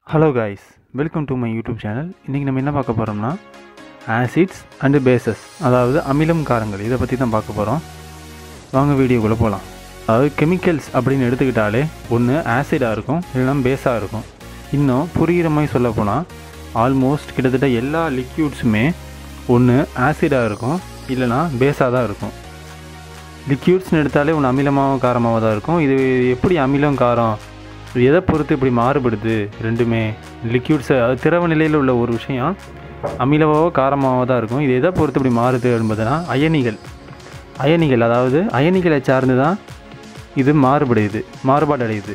hello guys welcome to my YouTube channel இன்றைக்கி நம்ம என்ன பார்க்க போகிறோம்னா ஆசிட்ஸ் அண்டு பேசஸ் அதாவது அமிலம் காரங்கள் இதை பற்றி தான் பார்க்க போகிறோம் வாங்க வீடியோக்குள்ளே போகலாம் அதாவது கெமிக்கல்ஸ் அப்படின்னு எடுத்துக்கிட்டாலே ஒன்று ஆசிடாக இருக்கும் இல்லைனா பேஸாக இருக்கும் இன்னும் புரிகிற மாதிரி சொல்ல போனால் ஆல்மோஸ்ட் கிட்டத்தட்ட எல்லா லிக்யூட்ஸுமே ஒன்று ஆசிடாக இருக்கும் இல்லைனா பேஸாக தான் இருக்கும் லிக்யூட்ஸ்னு எடுத்தாலே ஒன்று அமிலமாகவும் காரமாகவும் தான் இருக்கும் இது எப்படி அமிலம் காரம் இது எதை பொறுத்து இப்படி மாறுபடுது ரெண்டுமே லிக்யூட்ஸை அது திரவ நிலையில் உள்ள ஒரு விஷயம் அமிலமாவோ காரமாவோ தான் இருக்கும் இது எதை பொறுத்து இப்படி மாறுது என்பதுனா அயனிகள் அயனிகள் அதாவது அயனிகளை சார்ந்து தான் இது மாறுபடுது மாறுபாடு அடையுது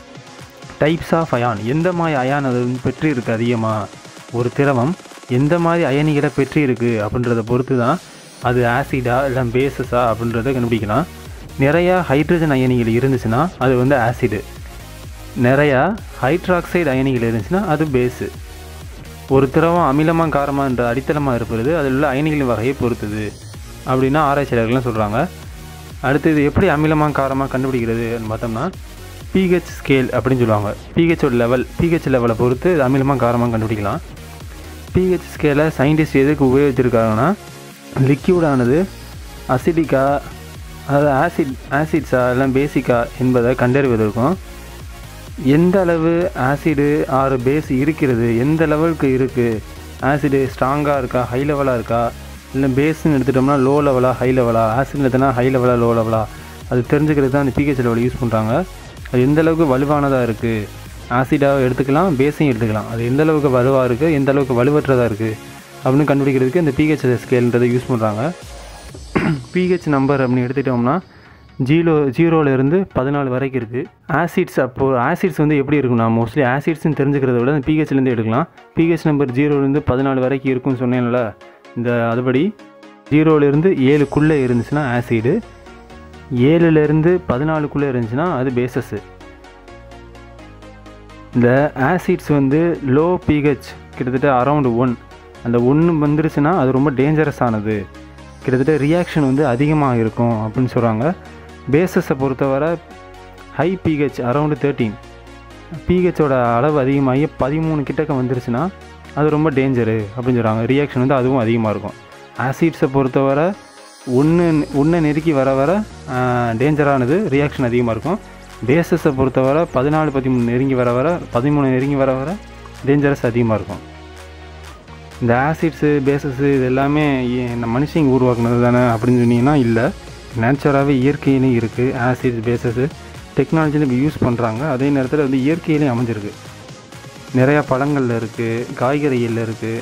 டைப்ஸ் ஆஃப் அயான் எந்த மாதிரி அயான் அது வந்து பெற்று இருக்குது அதிகமாக ஒரு திரவம் எந்த மாதிரி அயனிகளை பெற்று இருக்குது அப்படின்றத பொறுத்து தான் அது ஆசிடா இல்லை பேசஸா அப்படின்றத கண்டுபிடிக்கலாம் நிறையா ஹைட்ரஜன் அயனிகள் இருந்துச்சுன்னா அது வந்து ஆசிடு நிறையா ஹைட்ராக்சைடு அயனிகள் இருந்துச்சுன்னா அது பேஸு ஒரு திரவம் அமிலமாக காரமான்ற அடித்தளமாக இருப்பது அதில் உள்ள அயனிகளின் வகையை பொறுத்தது அப்படின்னா ஆராய்ச்சியாளர்கள்லாம் சொல்கிறாங்க அடுத்தது எப்படி அமிலமாக காரமாக கண்டுபிடிக்கிறதுன்னு பார்த்தோம்னா பிஹெச் ஸ்கேல் அப்படின்னு சொல்லுவாங்க பிஹெச்சோட லெவல் பிஹெச் லெவலை பொறுத்து இது அமிலமாக காரமாக கண்டுபிடிக்கலாம் பிஹெச் ஸ்கேலை சயின்டிஸ்ட் எதுக்கு உபயோகிச்சிருக்காங்கன்னா லிக்யூடானது அசிடிக்கா அதாவது ஆசிட் ஆசிட்ஸா இல்லை பேசிக்கா என்பதை கண்டறிவதற்கும் எந்த அளவு ஆசிடு ஆறு பேஸ் இருக்கிறது எந்த லெவலுக்கு இருக்குது ஆசிடு ஸ்ட்ராங்காக இருக்கா ஹை லெவலாக இருக்கா இல்லை பேஸ்ன்னு எடுத்துட்டோம்னா லோ லெவலாக ஹை லெவலாக ஆசிட் எடுத்தோம்னா ஹை லெவலாக லோ லெவலாக அது தெரிஞ்சுக்கிறது தான் அந்த பிஹெச் லெவல் யூஸ் பண்ணுறாங்க அது எந்த அளவுக்கு வலுவானதாக இருக்குது ஆசிடாக எடுத்துக்கலாம் பேஸையும் எடுத்துக்கலாம் அது எந்த அளவுக்கு வலுவாக இருக்குது எந்த அளவுக்கு வலுவற்றதாக இருக்குது அப்படின்னு கண்டுபிடிக்கிறதுக்கு இந்த பிஹெச் ஸ்கேல்ன்றதை யூஸ் பண்ணுறாங்க பிஹெச் நம்பர் அப்படின்னு எடுத்துட்டோம்னா ஜீரோ ஜீரோலேருந்து பதினாலு வரைக்கும் இருக்குது ஆசிட்ஸ் அப்போது ஆசிட்ஸ் வந்து எப்படி இருக்கும்னா மோஸ்ட்லி ஆசிட்ஸ்னு தெரிஞ்சுக்கிறத விட அந்த பிஹெச்லேருந்து எடுக்கலாம் பிஹெச் நம்பர் ஜீரோலேருந்து பதினாலு வரைக்கும் இருக்கும்னு சொன்னேன்ல இந்த அதுபடி ஜீரோலேருந்து ஏழுக்குள்ளே இருந்துச்சுன்னா ஆசிடு ஏழுலேருந்து பதினாலுக்குள்ளே இருந்துச்சுன்னா அது பேசஸ்ஸு இந்த ஆசிட்ஸ் வந்து லோ பிஹெச் கிட்டத்தட்ட அரவுண்டு ஒன் அந்த ஒன்று வந்துருச்சுன்னா அது ரொம்ப டேஞ்சரஸ் ஆனது கிட்டத்தட்ட ரியாக்ஷன் வந்து அதிகமாக இருக்கும் அப்படின்னு சொல்கிறாங்க பேசஸை பொறுத்தவரை ஹை பிஹெச் அரவுண்டு தேர்ட்டீன் பிஹெச்சோட அளவு அதிகமாகி பதிமூணு கிட்டக்க வந்துருச்சுன்னா அது ரொம்ப டேஞ்சரு அப்படின்னு சொல்கிறாங்க ரியாக்ஷன் வந்து அதுவும் அதிகமாக இருக்கும் ஆசிட்ஸை பொறுத்தவரை ஒன்று ஒன்றை நெருக்கி வர வர டேஞ்சரானது ரியாக்ஷன் அதிகமாக இருக்கும் பேசஸை பொறுத்தவரை பதினாலு பதிமூணு நெருங்கி வர வர பதிமூணு நெருங்கி வர வர டேஞ்சரஸ் அதிகமாக இருக்கும் இந்த ஆசிட்ஸு பேசஸ்ஸு இது எல்லாமே நம்ம மனுஷங்க உருவாக்குனது தானே அப்படின்னு சொன்னீங்கன்னா இல்லை நேச்சுராகவே இயற்கையிலையும் இருக்குது ஆசிட்ஸ் பேசஸ்ஸு டெக்னாலஜியில் இப்போ யூஸ் பண்ணுறாங்க அதே நேரத்தில் வந்து இயற்கையிலையும் அமைஞ்சிருக்கு நிறையா பழங்களில் இருக்குது காய்கறிகளில் இருக்குது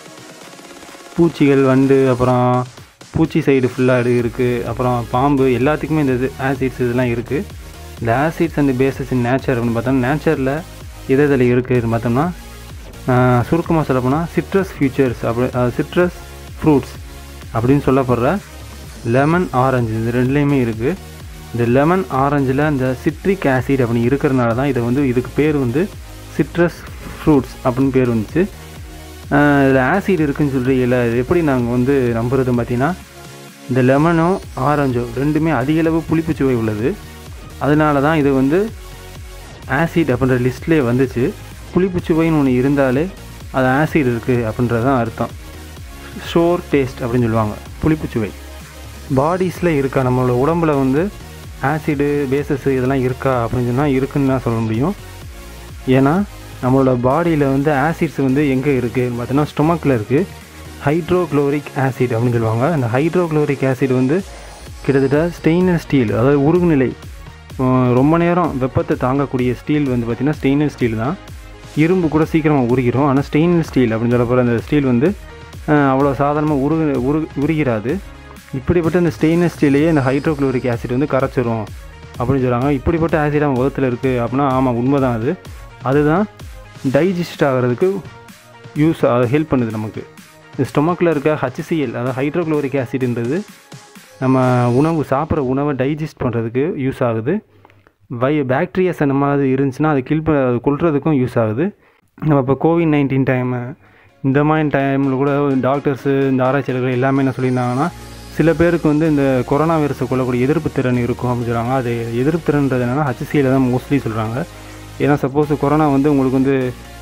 பூச்சிகள் வண்டு அப்புறம் பூச்சி சைடு ஃபுல்லாக இருக்குது அப்புறம் பாம்பு எல்லாத்துக்குமே இந்த இது ஆசிட்ஸ் இதெல்லாம் இருக்குது இந்த acids and bases in nature அப்படின்னு பார்த்தோம்னா நேச்சரில் எது இதில் இருக்குதுன்னு பார்த்தோம்னா சுருக்கமாக சொல்லப்போனால் சிட்ரஸ் ஃபியூச்சர்ஸ் அப்படி சிட்ரஸ் ஃப்ரூட்ஸ் அப்படின்னு சொல்லப்படுற லெமன் ஆரஞ்சு இது ரெண்டுலேயுமே இருக்குது இந்த லெமன் ஆரஞ்சில் இந்த சிட்ரிக் ஆசிட் அப்படி இருக்கிறனால தான் இதை வந்து இதுக்கு பேர் வந்து சிட்ரஸ் ஃப்ரூட்ஸ் அப்படின்னு பேர் வந்துச்சு இதில் ஆசிட் இருக்குதுன்னு சொல்கிறீங்கள இது எப்படி நாங்கள் வந்து நம்புறது பார்த்தீங்கன்னா இந்த லெமனும் ஆரஞ்சும் ரெண்டுமே அதிகளவு புளிப்பு சுவை உள்ளது அதனால தான் இது வந்து ஆசிட் அப்படின்ற லிஸ்ட்லேயே வந்துச்சு புளிப்பு சுவைன்னு ஒன்று இருந்தாலே அது ஆசிட் இருக்குது அப்படின்றது தான் அர்த்தம் ஷோர் டேஸ்ட் அப்படின்னு சொல்லுவாங்க புளிப்பு சுவை பாடிஸில் இருக்கா நம்மளோட உடம்புல வந்து ஆசிடு பேசஸ் இதெல்லாம் இருக்கா அப்படின்னு சொன்னால் இருக்குன்னு தான் சொல்ல முடியும் ஏன்னா நம்மளோட பாடியில் வந்து ஆசிட்ஸ் வந்து எங்கே இருக்குது பார்த்தீங்கன்னா ஸ்டொமக்கில் இருக்குது ஹைட்ரோக்ளோரிக் ஆசிட் அப்படின்னு சொல்லுவாங்க அந்த ஹைட்ரோக்ளோரிக் ஆசிட் வந்து கிட்டத்தட்ட ஸ்டெயின்லெஸ் ஸ்டீல் அதாவது உருகுநிலை ரொம்ப நேரம் வெப்பத்தை தாங்கக்கூடிய ஸ்டீல் வந்து பார்த்திங்கன்னா ஸ்டெயின்லெஸ் ஸ்டீல் தான் இரும்பு கூட சீக்கிரமாக உருகிரும் ஆனால் ஸ்டெயின்லெஸ் ஸ்டீல் அப்படின்னு சொல்ல போகிற அந்த ஸ்டீல் வந்து அவ்வளோ சாதாரணமாக உரு உரு உருகிறாது இப்படிப்பட்ட இந்த ஸ்டெயின்லெஸ் ஸ்டீலையே இந்த ஹைட்ரோக்ளோரிக் ஆசிட் வந்து கரைச்சிரும் அப்படின்னு சொல்கிறாங்க இப்படிப்பட்ட ஆசிட் அவன் முகத்தில் இருக்குது அப்படின்னா ஆமாம் உண்மை தான் அது அதுதான் டைஜஸ்ட் ஆகிறதுக்கு யூஸ் ஹெல்ப் பண்ணுது நமக்கு இந்த ஸ்டொமக்கில் இருக்க ஹச்சிசிஎல் அதாவது ஹைட்ரோக்ளோரிக் ஆசிட்ன்றது நம்ம உணவு சாப்பிட்ற உணவை டைஜஸ்ட் பண்ணுறதுக்கு யூஸ் ஆகுது வை பேக்டீரியாஸ் அந்த மாதிரி இருந்துச்சுன்னா அது கில் அது கொல்றதுக்கும் யூஸ் ஆகுது நம்ம இப்போ கோவிட் நைன்டீன் டைமு இந்த மாதிரி டைமில் கூட டாக்டர்ஸு இந்த ஆராய்ச்சியாளர்கள் எல்லாமே என்ன சொல்லியிருந்தாங்கன்னா சில பேருக்கு வந்து இந்த கொரோனா வைரஸை கொள்ளக்கூடிய எதிர்ப்பு திறன் இருக்கும் அப்படின்னு சொல்கிறாங்க அது எதிர்ப்பு திறன்றது என்னென்னா ஹச்சிசியில் தான் மோஸ்ட்லி சொல்கிறாங்க ஏன்னா சப்போஸ் கொரோனா வந்து உங்களுக்கு வந்து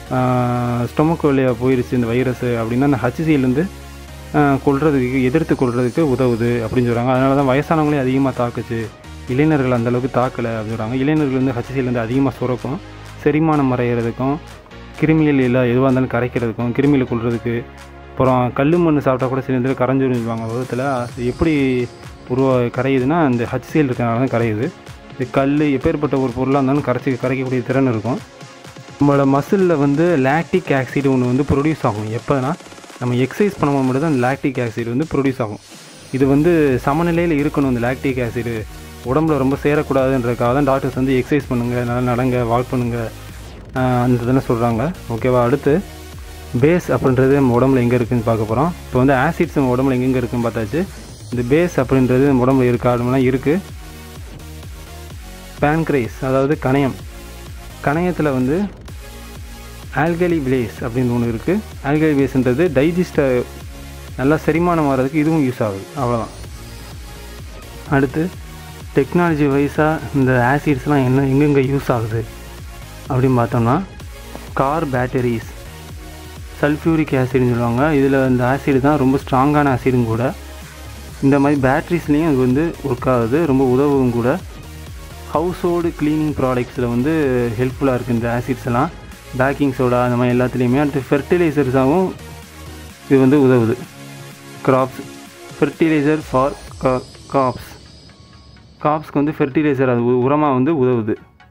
ஸ்டொமக் வழியாக போயிருச்சு இந்த வைரஸ் அப்படின்னா அந்த ஹச்சிசியிலேருந்து கொள்றதுக்கு எதிர்த்து கொள்றதுக்கு உதவுது அப்படின்னு சொல்கிறாங்க அதனால தான் வயசானவங்களே அதிகமாக தாக்குச்சு இளைஞர்கள் அந்த அளவுக்கு தாக்கலை அப்படின்னு சொல்கிறாங்க இளைஞர்கள் வந்து ஹச்சிசிலேருந்து அதிகமாக சுரக்கும் செரிமானம் மறையிறதுக்கும் கிருமிகள் இல்லை எதுவாக இருந்தாலும் கரைக்கிறதுக்கும் கிருமிகளை கொள்றதுக்கு அப்புறம் கல் மண் சாப்பிட்டா கூட சில நேரத்தில் கரைஞ்சிருவாங்க உலகத்தில் அது எப்படி உருவா கரையுதுன்னா அந்த ஹச்சிசிஎல் இருக்கிறனால தான் கரையுது இது கல் எப்பேற்பட்ட ஒரு பொருளாக இருந்தாலும் கரைச்சி கரைக்கக்கூடிய திறன் இருக்கும் நம்மளோட மசிலில் வந்து லாக்டிக் ஆக்சைடு ஒன்று வந்து ப்ரொடியூஸ் ஆகும் எப்போனா நம்ம எக்ஸசைஸ் பண்ணும்போது மட்டும் தான் அந்த லாக்டிக் ஆசிட் வந்து ப்ரொடியூஸ் ஆகும் இது வந்து சமநிலையில் இருக்கணும் இந்த லாக்டிக் ஆசிட் உடம்புல ரொம்ப சேரக்கூடாதுன்றதுக்காக தான் டாக்டர்ஸ் வந்து எக்ஸசைஸ் பண்ணுங்கள் நல்லா நடங்க வாக் பண்ணுங்கள் அந்த இதெல்லாம் சொல்கிறாங்க ஓகேவா அடுத்து பேஸ் அப்படின்றது நம்ம உடம்புல எங்கே இருக்குதுன்னு பார்க்க போகிறோம் இப்போ வந்து ஆசிட்ஸ் நம்ம உடம்புல எங்கெங்கே இருக்குன்னு பார்த்தாச்சு இந்த பேஸ் அப்படின்றது நம்ம உடம்புல இருக்கா அப்படின்னா இருக்குது பேன்க்ரைஸ் அதாவது கணையம் கணையத்தில் வந்து ஆல்கலி விலேஸ் அப்படின்னு ஒன்று இருக்குது ஆல்கலி விலேஸ்ன்றது டைஜஸ்ட்டை நல்லா செரிமானம் ஆகிறதுக்கு இதுவும் யூஸ் ஆகுது அவ்வளோதான் அடுத்து டெக்னாலஜி வைஸாக இந்த ஆசிட்ஸ்லாம் என்ன எங்கெங்கே யூஸ் ஆகுது அப்படின்னு பார்த்தோம்னா கார் பேட்டரிஸ் சல்ஃபியூரிக் ஆசிட்னு சொல்லுவாங்க இதில் இந்த ஆசிட் தான் ரொம்ப ஸ்ட்ராங்கான ஆசிடும் கூட இந்த மாதிரி பேட்ரிஸ்லேயும் இது வந்து ஒர்க் ஆகுது ரொம்ப உதவும் கூட ஹவுஸ் ஹோல்டு க்ளீனிங் ப்ராடக்ட்ஸில் வந்து ஹெல்ப்ஃபுல்லாக இருக்குது இந்த ஆசிட்ஸ் எல்லாம் பேக்கிங் சோடா அந்த மாதிரி எல்லாத்துலேயுமே அடுத்து ஃபெர்டிலைசர்ஸாகவும் இது வந்து உதவுது கிராப்ஸ் ஃபெர்டிலைசர் ஃபார் காப்ஸ் காப்ஸ்க்கு வந்து ஃபெர்டிலைசர் அது உரமாக வந்து உதவுது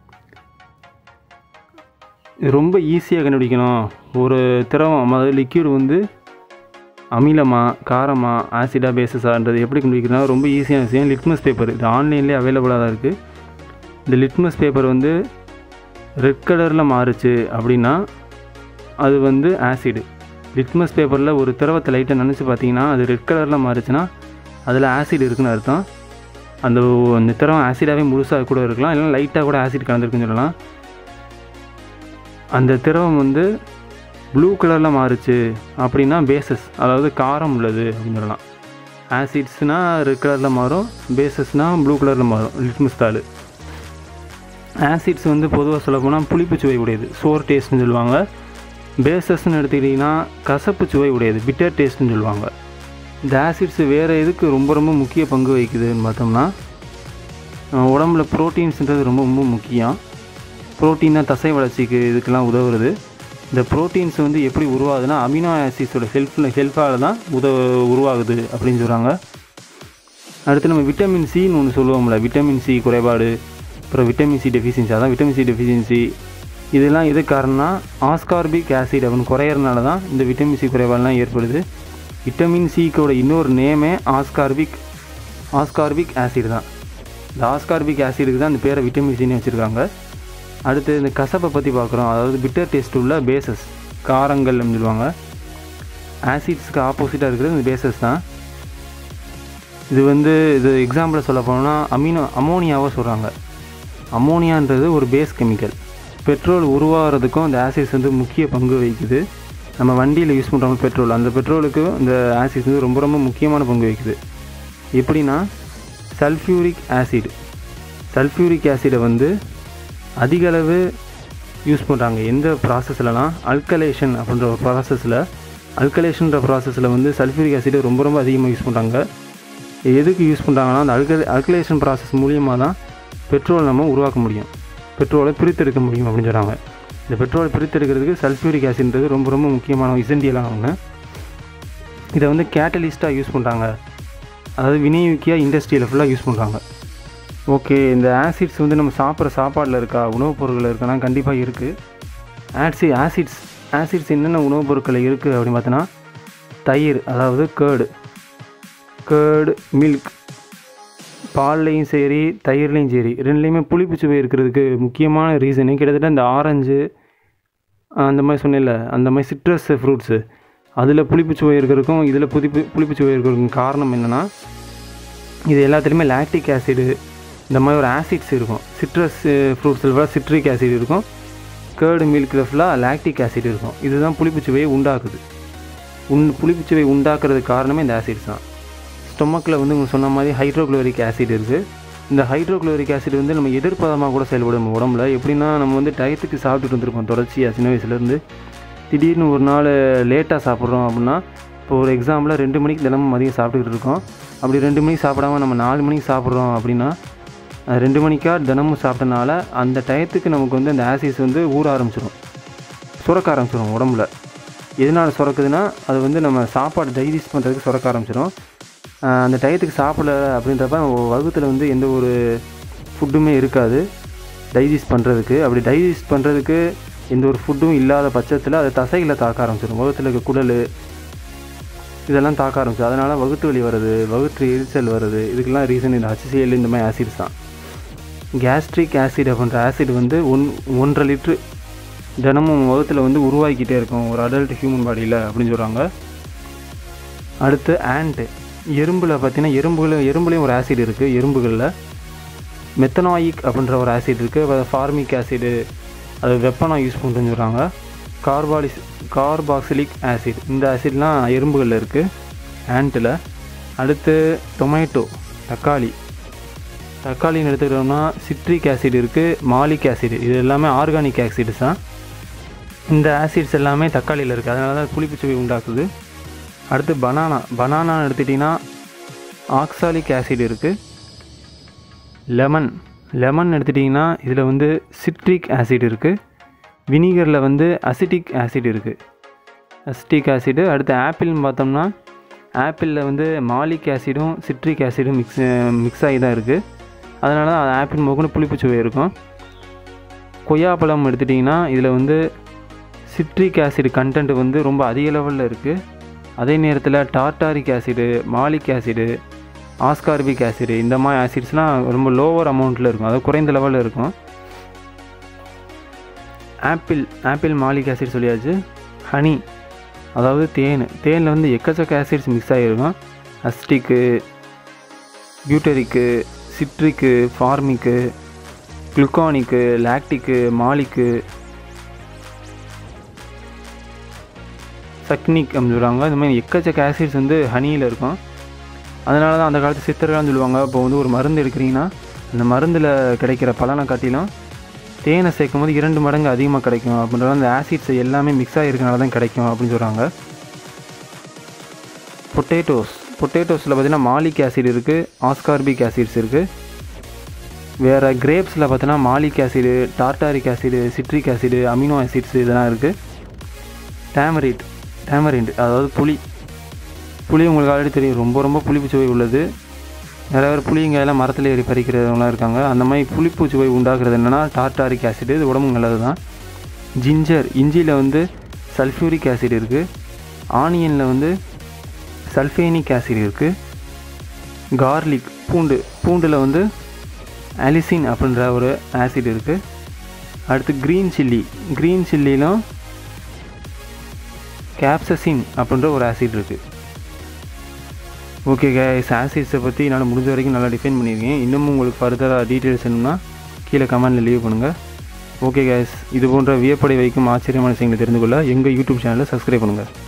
இது ரொம்ப ஈஸியாக கண்டுபிடிக்கணும் ஒரு திரவம் அதாவது லிக்யூட் வந்து அமிலமாக காரமாக ஆசிடா பேசஸான்றது எப்படி கண்டுபிடிக்கிறதுனா ரொம்ப ஈஸியான விஷயம் லிட்மஸ் பேப்பர் இது ஆன்லைன்லேயே அவைலபிளாக தான் இருக்குது இந்த லிட்மஸ் பேப்பர் வந்து ரெட் கலரில் மாறுச்சு அப்படின்னா அது வந்து ஆசிடு லிட்மஸ் பேப்பரில் ஒரு திரவத்தை லைட்டாக நினச்சி பார்த்தீங்கன்னா அது ரெட் கலரில் மாறுச்சுன்னா அதில் ஆசிட் இருக்குன்னு அர்த்தம் அந்த அந்த திரவம் ஆசிடாகவே முழுசாக கூட இருக்கலாம் இல்லைனா லைட்டாக கூட ஆசிட் கலந்துருக்குன்னு சொல்லலாம் அந்த திரவம் வந்து ப்ளூ கலரில் மாறுச்சு அப்படின்னா பேசஸ் அதாவது காரம் உள்ளது அப்படின்னு சொல்லலாம் ஆசிட்ஸ்னால் ரெட் கலரில் மாறும் பேசஸ்னால் ப்ளூ கலரில் மாறும் லிட்மஸ் தாள் ஆசிட்ஸ் வந்து பொதுவாக சொல்ல போனால் புளிப்பு சுவை உடையது சோர் டேஸ்ட்னு சொல்லுவாங்க பேசஸ்ன்னு எடுத்துக்கிட்டிங்கன்னா கசப்பு சுவை உடையது பிட்டர் டேஸ்ட்னு சொல்லுவாங்க இந்த ஆசிட்ஸ் வேறு எதுக்கு ரொம்ப ரொம்ப முக்கிய பங்கு வகிக்குதுன்னு பார்த்தோம்னா நம்ம உடம்புல ப்ரோட்டீன்ஸ்ன்றது ரொம்ப ரொம்ப முக்கியம் ப்ரோட்டீன் தான் தசை வளர்ச்சிக்கு இதுக்கெல்லாம் உதவுறது இந்த ப்ரோட்டீன்ஸ் வந்து எப்படி உருவாகுதுன்னா அமினோ ஆசிட்ஸோட ஹெல்ப்பில் ஹெல்ப்பால் தான் உத உருவாகுது அப்படின்னு சொல்கிறாங்க அடுத்து நம்ம விட்டமின் சின்னு ஒன்று சொல்லுவோம்ல விட்டமின் சி குறைபாடு அப்புறம் விட்டமின் சி டெஃபிஷியன்சி அதான் விட்டமின் சி டெஃபிஷியன்சி இதெல்லாம் எது காரணம்னா ஆஸ்கார்பிக் ஆசிட் அப்படின்னு குறையறதுனால தான் இந்த விட்டமின் சி குறைபாடுலாம் ஏற்படுது விட்டமின் சிக்கோட இன்னொரு நேமே ஆஸ்கார்பிக் ஆஸ்கார்பிக் ஆசிட் தான் இந்த ஆஸ்கார்பிக் ஆசிடுக்கு தான் இந்த பேரை விட்டமின் சின்னு வச்சுருக்காங்க அடுத்து இந்த கசப்பை பற்றி பார்க்குறோம் அதாவது பிட்டர் டேஸ்ட் உள்ள பேசஸ் காரங்கள் அப்படின்னு சொல்லுவாங்க ஆசிட்ஸ்க்கு ஆப்போசிட்டாக இருக்கிறது இந்த பேசஸ் தான் இது வந்து இது எக்ஸாம்பிளில் சொல்ல போனோம்னா அமீனோ அமோனியாவை சொல்கிறாங்க அமோனியான்றது ஒரு பேஸ் கெமிக்கல் பெட்ரோல் உருவாகிறதுக்கும் அந்த ஆசிட்ஸ் வந்து முக்கிய பங்கு வகிக்குது நம்ம வண்டியில் யூஸ் பண்ணுறோம் பெட்ரோல் அந்த பெட்ரோலுக்கு இந்த ஆசிட்ஸ் வந்து ரொம்ப ரொம்ப முக்கியமான பங்கு வகிக்குது எப்படின்னா சல்ஃபியூரிக் ஆசிட் சல்ஃபியூரிக் ஆசிடை வந்து அதிக அளவு யூஸ் பண்ணுறாங்க எந்த ப்ராசஸ்லலாம் அல்கலேஷன் அப்படின்ற ஒரு ப்ராசஸில் அல்கலேஷன்ற ப்ராசஸில் வந்து சல்ஃபியூரிக் ஆசிடை ரொம்ப ரொம்ப அதிகமாக யூஸ் பண்ணுறாங்க எதுக்கு யூஸ் பண்ணுறாங்கன்னா அந்த அல்கல் அல்கலேஷன் ப்ராசஸ் மூலியமாக தான் பெட்ரோல் நம்ம உருவாக்க முடியும் பெட்ரோலை பிரித்தெடுக்க முடியும் அப்படின்னு சொல்கிறாங்க இந்த பெட்ரோலை பிரித்தெடுக்கிறதுக்கு சல்ஃபியூரிக் ஆசிட்ன்றது ரொம்ப ரொம்ப முக்கியமான இசண்டியலாக ஒன்று இதை வந்து கேட்டலிஸ்ட்டாக யூஸ் பண்ணுறாங்க அதாவது விநியோகிக்கியாக இண்டஸ்ட்ரியில் ஃபுல்லாக யூஸ் பண்ணுறாங்க ஓகே இந்த ஆசிட்ஸ் வந்து நம்ம சாப்பிட்ற சாப்பாடில் இருக்கா உணவுப் பொருட்களில் இருக்கானா கண்டிப்பாக இருக்குது ஆட்சி ஆசிட்ஸ் ஆசிட்ஸ் என்னென்ன உணவுப் பொருட்களில் இருக்குது அப்படின்னு பார்த்தோன்னா தயிர் அதாவது கேர்டு கேர்டு மில்க் பால்லையும் சரி தயிர்லேயும் சரி ரெண்டுலேயுமே புளிப்பு சுவை இருக்கிறதுக்கு முக்கியமான ரீசனு கிட்டத்தட்ட இந்த ஆரஞ்சு அந்த மாதிரி சொன்னேன்ல அந்த மாதிரி சிட்ரஸ் ஃப்ரூட்ஸு அதில் புளிப்பு சுவை இருக்கிறதுக்கும் இதில் புதிப்பு புளிப்பு சுவை இருக்கிறதுக்கும் காரணம் என்னென்னா இது எல்லாத்துலேயுமே லாக்டிக் ஆசிடு இந்த மாதிரி ஒரு ஆசிட்ஸ் இருக்கும் சிட்ரஸ் ஃப்ரூட்ஸில் ஃபுல்லாக சிட்ரிக் ஆசிட் இருக்கும் கேர்டு மில்கில் ஃபுல்லாக லாக்டிக் ஆசிட் இருக்கும் இதுதான் புளிப்பு சுவையை உண்டாக்குது உன் புளிப்பு சுவை உண்டாக்குறதுக்கு காரணமே இந்த ஆசிட்ஸ் தான் ஸ்டொமக்கில் வந்து உங்களுக்கு சொன்ன மாதிரி ஹைட்ரோக்ளோரிக் ஆசிட் இருக்குது இந்த ஹைட்ரோக்ளோரிக் ஆசிட் வந்து நம்ம எதிர்ப்பதமாக கூட செயல்படும் நம்ம உடம்புல எப்படின்னா நம்ம வந்து டயத்துக்கு சாப்பிட்டுட்டு வந்திருப்போம் தொடர்ச்சியாக சின்ன வயசுலேருந்து திடீர்னு ஒரு நாள் லேட்டாக சாப்பிட்றோம் அப்படின்னா இப்போ ஒரு எக்ஸாம்பிளாக ரெண்டு மணிக்கு தினமும் மதியம் சாப்பிட்டுக்கிட்டு இருக்கோம் அப்படி ரெண்டு மணிக்கு சாப்பிடாம நம்ம நாலு மணிக்கு சாப்பிட்றோம் அப்படின்னா அது ரெண்டு மணிக்கா தினமும் சாப்பிட்டனால அந்த டயத்துக்கு நமக்கு வந்து அந்த ஆசிட்ஸ் வந்து ஊற ஆரம்பிச்சிடும் சுரக்க ஆரம்பிச்சிடும் உடம்புல எதனால் சுரக்குதுன்னா அது வந்து நம்ம சாப்பாடு டைஜஸ்ட் பண்ணுறதுக்கு சுரக்க ஆரம்பிச்சிடும் ஆஹ் அந்த டயத்துக்கு சாப்பிடல அப்படின்றப்ப நம்ம வகுத்தில் வந்து எந்த ஒரு ஃபுட்டுமே இருக்காது டைஜஸ்ட் பண்ணுறதுக்கு அப்படி டைஜஸ்ட் பண்ணுறதுக்கு எந்த ஒரு ஃபுட்டும் இல்லாத பட்சத்தில் அது தசைகளை தாக்க ஆரம்பிச்சிடும் வகுத்தில் இருக்க குடல் இதெல்லாம் தாக்க ஆரம்பிச்சு அதனால் வகுத்து வலி வருது வகுற்று எரிச்சல் வருது இதுக்கெல்லாம் ரீசன் இந்த HCl இந்த மாதிரி ஆசிட்ஸ் தான் கேஸ்ட்ரிக் ஆசிட் அப்படின்ற ஆசிட் வந்து ஒன் ஒன்றரை லிட்ரு தினமும் வகுத்தில் வந்து உருவாக்கிட்டே இருக்கும் ஒரு அடல்ட் ஹியூமன் பாடியில் அப்படின்னு சொல்கிறாங்க அடுத்து ஆண்ட் எறும்பில் பார்த்தீங்கன்னா எறும்புல எறும்புலேயும் ஒரு ஆசிட் இருக்குது எறும்புகளில் மெத்தனாயிக் அப்படின்ற ஒரு ஆசிட் இருக்குது ஃபார்மிக் ஆசிடு அது வெப்பனாக யூஸ் பண்ணுறேன்னு சொல்கிறாங்க கார்பாலிஸ் கார்பாக்சிலிக் ஆசிட் இந்த ஆசிட்லாம் எறும்புகளில் இருக்குது ஆண்ட்டில் அடுத்து டொமேட்டோ தக்காளி தக்காளின்னு எடுத்துக்கிட்டோம்னா சிட்ரிக் ஆசிட் இருக்குது மாலிக் ஆசிட் இது எல்லாமே ஆர்கானிக் ஆசிட்ஸ் தான் இந்த ஆசிட்ஸ் எல்லாமே தக்காளியில் இருக்குது அதனால தான் புளிப்பு சுவை உண்டாக்குது அடுத்து பனானா பனானா எடுத்துட்டிங்கன்னா ஆக்சாலிக் ஆசிட் இருக்குது லெமன் லெமன் எடுத்துட்டிங்கன்னா இதில் வந்து சிட்ரிக் ஆசிட் இருக்குது வினிகரில் வந்து அசிட்டிக் ஆசிட் இருக்குது அசிட்டிக் ஆசிடு அடுத்து ஆப்பிள்னு பார்த்தோம்னா ஆப்பிளில் வந்து மாலிக் ஆசிடும் சிட்ரிக் ஆசிடும் மிக்ஸ் மிக்ஸ் ஆகி தான் இருக்குது அதனால தான் ஆப்பிள் முகன்னு புளிப்பு சுவை இருக்கும் கொய்யாப்பழம் எடுத்துட்டிங்கன்னா இதில் வந்து சிட்ரிக் ஆசிட் கண்டென்ட் வந்து ரொம்ப அதிக லெவலில் இருக்குது அதே நேரத்தில் tartaric acid malic acid ascorbic acid இந்த மாதிரி ஆசிட்ஸ்லாம் ரொம்ப லோவர் அமௌண்ட்டில் இருக்கும் அதாவது குறைந்த லெவலில் இருக்கும் ஆப்பிள் ஆப்பிள் மாலிக் ஆசிட் சொல்லியாச்சு ஹனி அதாவது தேன் தேனில் வந்து எக்கச்சக்க ஆசிட்ஸ் மிக்ஸ் ஆகிருக்கும் அஸ்டிக்கு பியூட்டரிக்கு சிட்ரிக்கு ஃபார்மிக்கு குளுக்கானிக்கு லாக்டிக்கு மாலிக்கு சக்னிக் அப்படின்னு சொல்லுவாங்க இந்த மாதிரி எக்கச்சக்க ஆசிட்ஸ் வந்து ஹனியில் இருக்கும் அதனால தான் அந்த காலத்து சித்தர்கள்னு சொல்லுவாங்க இப்போ வந்து ஒரு மருந்து எடுக்கிறீங்கன்னா அந்த மருந்தில் கிடைக்கிற பலனை காட்டிலும் தேனை சேர்க்கும் போது இரண்டு மடங்கு அதிகமாக கிடைக்கும் அப்படின்றது அந்த ஆசிட்ஸ் எல்லாமே மிக்ஸ் ஆகிருக்கனால தான் கிடைக்கும் அப்படின்னு சொல்கிறாங்க பொட்டேட்டோஸ் பொட்டேட்டோஸில் பார்த்தீங்கன்னா மாலிக் ஆசிட் இருக்குது ஆஸ்கார்பிக் ஆசிட்ஸ் இருக்குது வேறு கிரேப்ஸில் பார்த்தீங்கன்னா malic acid tartaric acid citric acid amino acids இதெல்லாம் இருக்குது டேமரிட் டேமரிண்ட் அதாவது புளி புளி உங்களுக்கு ஆல்ரெடி தெரியும் ரொம்ப ரொம்ப புளிப்பு சுவை உள்ளது நிறைய பேர் புளிங்க எல்லாம் மரத்தில் ஏறி பறிக்கிறவங்களாம் இருக்காங்க அந்த மாதிரி புளிப்பு சுவை உண்டாக்குறது என்னென்னா டார்டாரிக் ஆசிட் இது உடம்புக்கு நல்லது தான் ஜிஞ்சர் இஞ்சியில் வந்து சல்ஃபியூரிக் ஆசிட் இருக்குது ஆனியனில் வந்து சல்ஃபேனிக் ஆசிட் இருக்குது கார்லிக் பூண்டு பூண்டில் வந்து அலிசின் அப்படின்ற ஒரு ஆசிட் இருக்குது அடுத்து க்ரீன் சில்லி க்ரீன் சில்லிலும் கேப்சசின் அப்படின்ற ஒரு ஆசிட் இருக்குது ஓகே கேஸ் ஆசிட்ஸை பற்றி என்னால் முடிஞ்ச வரைக்கும் நல்லா டிஃபைன் பண்ணியிருக்கேன் இன்னமும் உங்களுக்கு ஃபர்தராக டீட்டெயில்ஸ் வேணும்னா கீழே கமெண்டில் லீவ் பண்ணுங்கள் ஓகே கேஸ் இது போன்ற வியப்படை வைக்கும் ஆச்சரியமான விஷயங்களை தெரிந்து கொள்ள எங்கள் யூடியூப் சேனலை சப்ஸ்கிரைப் பண்ணுங்கள்